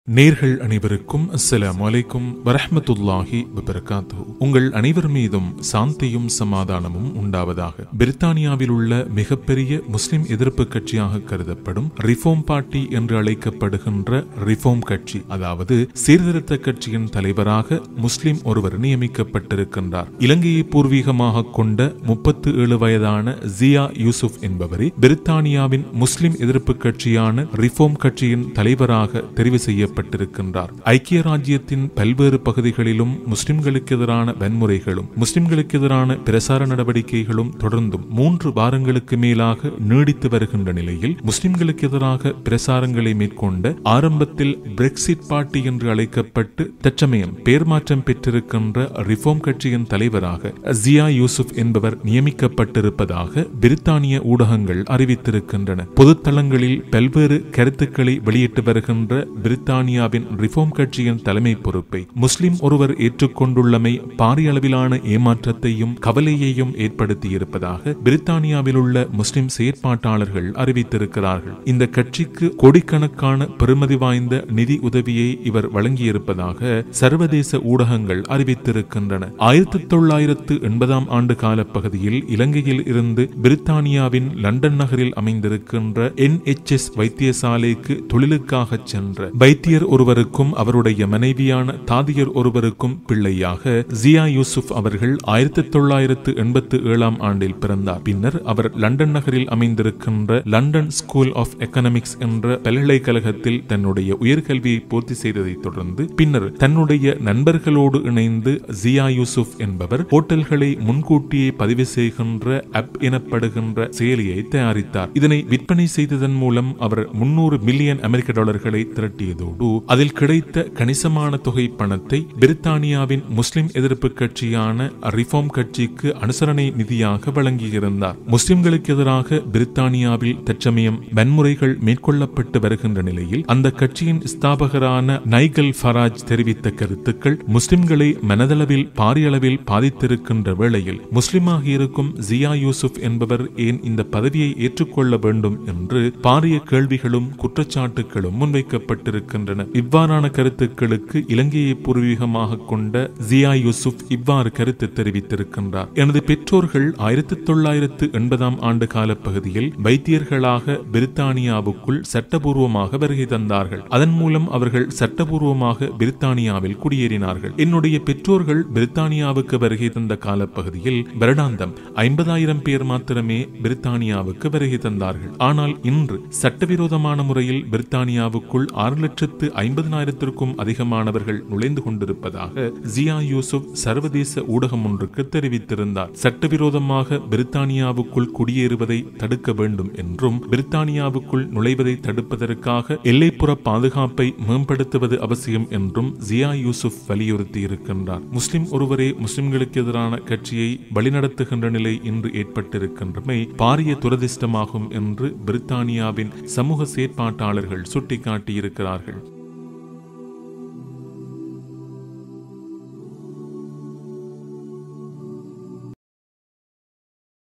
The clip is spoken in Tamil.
நேர்கள் அனைவருக்கும் அஸ்ஸலாமு அலைக்கும் வரஹ்மத்துல்லாஹி வபரகாத்துஹு உங்கள் அனைவர் மீதும் சாந்தியும் சமாதானமும் உண்டாவதாக பிரித்தானியாவில் உள்ள மிகப்பெரிய முஸ்லிம் எதிர்ப்பு கட்சியாக கருதப்படும் ரிஃபார்ம் பார்ட்டி என்று அழைக்கப்படுகின்ற ரிஃபார்ம் கட்சி அதாவது சீர்திருத்த கட்சியின் தலைவராக முஸ்லிம் ஒருவர் நியமிக்கப்பட்டிருக்கின்றார் இலங்கையை பூர்வீகமாக கொண்ட முப்பத்து ஏழு வயதான ஜியா யூசுப் என்பவரே பிரித்தானியாவின் முஸ்லிம் எதிர்ப்பு கட்சியான ரிஃபார்ம் கட்சியின் தலைவராக தெரிவு செய்யப்பட்டிருக்கின்றார் ஐக்கிய ராஜ்யத்தின் பல்வேறு பகுதிகளிலும் முஸ்லிம்களுக்கு எதிரான வன்முறைகளும் முஸ்லிம்களுக்கு எதிரான பிரசார நடவடிக்கைகளும் தொடர்ந்தும் மூன்று வாரங்களுக்கு மேலாக நீடித்து வருகின்ற நிலையில் முஸ்லிம்களுக்கு எதிராக பிரசாரங்களை மேற்கொண்ட ஆரம்பத்தில் பிரெக்சிட் பார்ட்டி என்று அழைக்கப்பட்டு தற்சமயம் பேர் மாற்றம் பெற்றிருக்கின்ற ரிஃபார்ம் கட்சியின் தலைவராக ஜியா யூசுப் என்பவர் நியமிக்கப்பட்டிருப்பதாக பிரித்தானிய ஊடகங்கள் அறிவித்திருக்கின்றன பொதுத்தளங்களில் பல்வேறு கருத்துக்களை வெளியிட்டு வருகின்ற பிரித்தானியாவின் ரிஃபார்ம் கட்சியின் தலைமை பொறுப்பை முஸ்லிம் ஒருவர் ஏற்றுக்கொண்டுள்ளமை பாரிய அளவிலான ஏமாற்றத்தையும் கவலையையும் ஏற்படுத்தியிருப்பதாக பிரித்தானியாவில் உள்ள முஸ்லிம் செயற்பாட்டாளர்கள் அறிவித்திருக்கிறார்கள் இந்த கட்சிக்கு கோடிக்கணக்கான பெறுமதி வாய்ந்த நிதி உதவியை இவர் வழங்கியிருப்பதாக சர்வதேச ஊடகங்கள் அறிவித்திருக்கின்றன ஆயிரத்தி தொள்ளாயிரத்து எண்பதாம் ஆண்டு கால பகுதியில் இலங்கையில் இருந்து பிரித்தானியாவின் லண்டன் நகரில் அமைந்திருக்கின்ற என்எச்எஸ் வைத்தியசாலைக்கு தொழிலுக்காக சென்ற வைத்தியர் ஒருவருக்கும் அவருடைய மனைவியான தாதியர் ஒருவருக்கும் பிள்ளையாக ஜியா யூசுப் அவர்கள் ஆயிரத்தி தொள்ளாயிரத்து எண்பத்து ஏழாம் ஆண்டில் பிறந்தார் பின்னர் அவர் லண்டன் நகரில் அமைந்திருக்கின்ற லண்டன் ஸ்கூல் ஆஃப் எக்கனாமிக்ஸ் என்ற பல்கலைக்கழகத்தில் தன்னுடைய உயர்கல்வியை பூர்த்தி செய்ததை தொடர்ந்து பின்னர் தன்னுடைய நண்பர்களோடு இணைந்து ஜியா யூசுப் என்பவர் ஹோட்டல்களை முன்கூட்டியே பதிவு செய்கின்ற அப் எனப்படுகின்ற செயலியை தயாரித்தார் இதனை விற்பனை செய்ததன் மூலம் அவர் முன்னூறு மில்லியன் அமெரிக்க டாலர்களை திரட்டியதோடு அதில் கிடைத்த கணிசமான தொகை பணத்தை பிரித்தானியாவின் முஸ்லிம் எதிர்ப்பு கட்சியான ரிஃபார்ம் கட்சிக்கு அனுசரணை நிதியாக வழங்கியிருந்தார் முஸ்லிம்களுக்கு எதிராக பிரித்தானியாவில் தற்சமயம் வன்முறைகள் மேற்கொள்ளப்பட்டு வருகின்ற நிலையில் அந்த கட்சியின் ஸ்தாபகரான நைகல் ஃபராஜ் தெரிவித்த கருத்துக்கள் முஸ்லிம்களை மனதளவில் பாரிய அளவில் பாதித்திருக்கின்ற வேளையில் முஸ்லிமாக இருக்கும் ஜியா யூசுப் என்பவர் ஏன் இந்த பதவியை ஏற்றுக்கொள்ள வேண்டும் என்று பாரிய கேள்விகளும் குற்றச்சாட்டுகளும் முன்வைக்கப்பட்டிருக்கின்றன இவ்வாறான கருத்துக்களுக்கு இலங்கையை பூர்வீகமாக கொண்ட ஜியா யூசுப் இவ்வாறு கருத்து தெரிவித்திருக்கின்றார் எனது பெற்றோர்கள் ஆயிரத்தி தொள்ளாயிரத்து எண்பதாம் ஆண்டு கால பகுதியில் வைத்தியர்களாக பிரித்தானியாவுக்குள் சட்டபூர்வமாக வருகை தந்தார்கள் அதன் மூலம் அவர்கள் சட்டபூர்வமாக பிரித்தானியாவில் குடியேறினார்கள் என்னுடைய பெற்றோர்கள் பிரித்தானியாவுக்கு வருகை தந்த காலப்பகுதியில் வருடாந்தம் ஐம்பதாயிரம் பேர் மாத்திரமே பிரித்தானியாவுக்கு வருகை தந்தார்கள் ஆனால் இன்று சட்டவிரோதமான முறையில் பிரித்தானியாவுக்குள் ஆறு லட்சத்து ஐம்பதனாயிரத்திற்கும் அதிகமானவர்கள் நுழைந்து கொண்டிருப்பதாக ஜியா யூசுப் சர்வதேச ஊடகம் ஒன்றுக்கு தெரிவித்திருந்தார் சட்டவிரோதமாக பிரித்தானியாவுக்குள் குடியேறுவதை தடுக்க வேண்டும் என்றும் பிரித்தானியாவுக்குள் நுழைவதை தடுப்பதற்காக எல்லைப்புற பாதுகாப்பை மேம்படுத்துவது அவசியம் என்றும் ஜியா யூசுப் வலியுறுத்தி இருக்கின்றார் முஸ்லிம் ஒருவரே முஸ்லிம்களுக்கு எதிரான கட்சியை வழிநடத்துகின்ற நிலை இன்று ஏற்பட்டிருக்கின்றமை பாரிய துரதிர்ஷ்டமாகும் என்று பிரித்தானியாவின் சமூக செயற்பாட்டாளர்கள் சுட்டிக்காட்டியிருக்கிறார்கள்